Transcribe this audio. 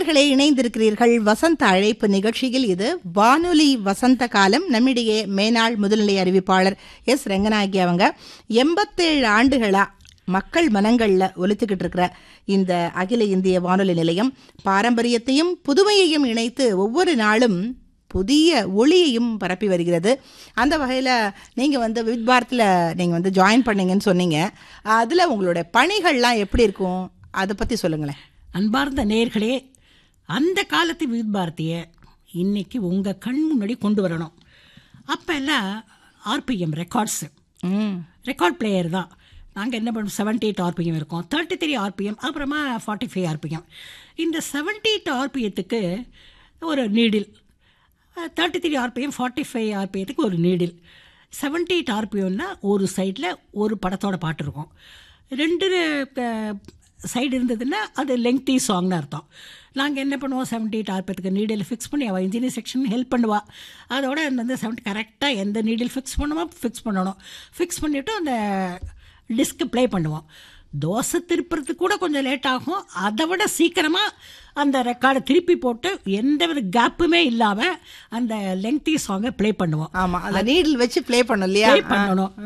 நேயர்களே இணைந்திருக்கிறீர்கள் வசந்த அழைப்பு நிகழ்ச்சியில் இது வானொலி வசந்த காலம் நம்மிடையே மேனாள் முதுநிலை அறிவிப்பாளர் எஸ் ரெங்கநாயகி அவங்க எண்பத்தேழு ஆண்டுகளா மக்கள் மனங்கள்ல ஒலித்துக்கிட்டு இருக்கிற இந்த அகில இந்திய வானொலி நிலையம் பாரம்பரியத்தையும் புதுமையையும் இணைத்து ஒவ்வொரு நாளும் புதிய ஒளியையும் பரப்பி வருகிறது அந்த வகையில் நீங்கள் வந்து வித் பாரத்தில் நீங்கள் வந்து ஜாயின் பண்ணீங்கன்னு சொன்னீங்க அதில் உங்களுடைய பணிகள்லாம் எப்படி இருக்கும் அதை பற்றி சொல்லுங்களேன் அன்பார்ந்த நேர்களே அந்த காலத்து வித் பாரதியை இன்னைக்கு உங்கள் கண் முன்னாடி கொண்டு வரணும் அப்போ எல்லாம் ஆர்பிஎம் ரெக்கார்ட்ஸு ம் ரெக்கார்ட் பிளேயர் தான் நாங்கள் என்ன பண்ணுவோம் செவன்டி எயிட் ஆர்பிஎம் இருக்கோம் தேர்ட்டி த்ரீ ஆர்பிஎம் அப்புறமா ஃபார்ட்டி ஃபைவ் ஆர்பிஎம் இந்த செவன்டி எயிட் ஆர்பிஎத்துக்கு ஒரு needle thirty three RPM forty five ஆர்பிஎத்துக்கு ஒரு நீடில் செவன்டி எயிட் ஆர்பிஎம்னா ஒரு சைடில் ஒரு படத்தோட பாட்டு இருக்கும் ரெண்டு சைடு இருந்ததுன்னா அது லெங்க்தி சாங்னு அர்த்தம் நாங்கள் என்ன பண்ணுவோம் செவன்டி எயிட் ஆர்பிஎத்துக்கு நீடில் ஃபிக்ஸ் பண்ணி அவள் இன்ஜினியர் செக்ஷன் ஹெல்ப் பண்ணுவா அதோட வந்து செவன்டி கரெக்டாக எந்த நீடில் ஃபிக்ஸ் பண்ணுமோ ஃபிக்ஸ் பண்ணணும் ஃபிக்ஸ் பண்ணிவிட்டு அந்த டிஸ்க்கு ப்ளே பண்ணுவோம் தோசை திருப்புறதுக்கு கூட கொஞ்சம் லேட் ஆகும் அதை விட சீக்கிரமாக அந்த ரெக்கார்டை திருப்பி போட்டு எந்த ஒரு கேப்புமே இல்லாமல் அந்த லெங்க்தி சாங்கை ப்ளே பண்ணுவோம் ஆமாம் அந்த நீடில் வச்சு ப்ளே பண்ணும் இல்லையா ப்ளே பண்ணணும்